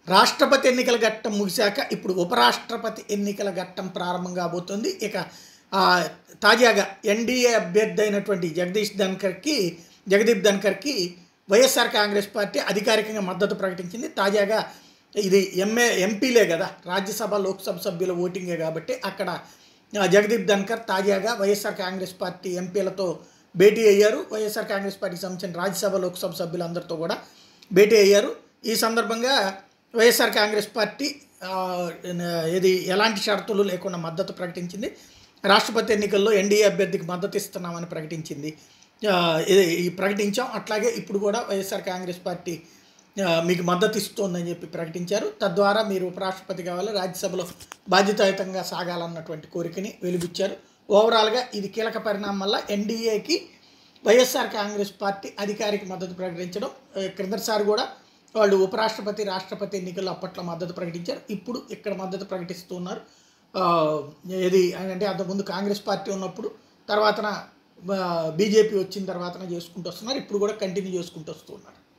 రాష్ట్రపతి ఎన్నికల ఘట్టం ముగిశాక ఇప్పుడు ఉపరాష్ట్రపతి ఎన్నికల ఘట్టం ప్రారంభం కాబోతుంది ఇక ఆ, తాజాగా ఎన్డీఏ అభ్యర్థి అయినటువంటి జగదీష్ ధన్కర్కి జగదీప్ ధన్కర్కి వైఎస్ఆర్ కాంగ్రెస్ పార్టీ అధికారికంగా మద్దతు ప్రకటించింది తాజాగా ఇది ఎంఏ ఎంపీలే కదా రాజ్యసభ లోక్సభ సభ్యుల ఓటింగే కాబట్టి అక్కడ ఆ, జగదీప్ ధన్కర్ తాజాగా వైఎస్ఆర్ కాంగ్రెస్ పార్టీ ఎంపీలతో భేటీ అయ్యారు వైఎస్ఆర్ కాంగ్రెస్ పార్టీకి సంబంధించిన రాజ్యసభ లోక్సభ సభ్యులందరితో కూడా భేటీ అయ్యారు ఈ సందర్భంగా వైఎస్ఆర్ కాంగ్రెస్ పార్టీ ఆ, ఇది ఎలాంటి షరతులు లేకుండా మద్దతు ప్రకటించింది రాష్ట్రపతి ఎన్నికల్లో ఎన్డీఏ అభ్యర్థికి మద్దతు ఇస్తున్నామని ప్రకటించింది ఆ, ఇది ఈ ప్రకటించాం అట్లాగే ఇప్పుడు కూడా వైఎస్ఆర్ కాంగ్రెస్ పార్టీ ఆ, మీకు మద్దతు ఇస్తోందని చెప్పి ప్రకటించారు తద్వారా మీరు ఉపరాష్ట్రపతి కావాలి రాజ్యసభలో బాధ్యతాయుతంగా సాగాలన్నటువంటి కోరికని వెలిబుచ్చారు ఓవరాల్గా ఇది కీలక పరిణామం వల్ల ఎన్డీఏకి వైఎస్ఆర్ కాంగ్రెస్ పార్టీ అధికారిక మద్దతు ప్రకటించడం ఆ, క్రిందటిసారి కూడా వాళ్ళు ఉపరాష్ట్రపతి రాష్ట్రపతి ఎన్నికల్లో అప్పట్లో మద్దతు ప్రకటించారు ఇప్పుడు ఇక్కడ మద్దతు ప్రకటిస్తున్నారు ఆ, ఏది అంటే అంతకుముందు కాంగ్రెస్ పార్టీ ఉన్నప్పుడు తర్వాతన బీజేపీ వచ్చిన తర్వాతన చేసుకుంటూ వస్తున్నారు ఇప్పుడు కూడా కంటిన్యూ చేసుకుంటూ వస్తున్నారు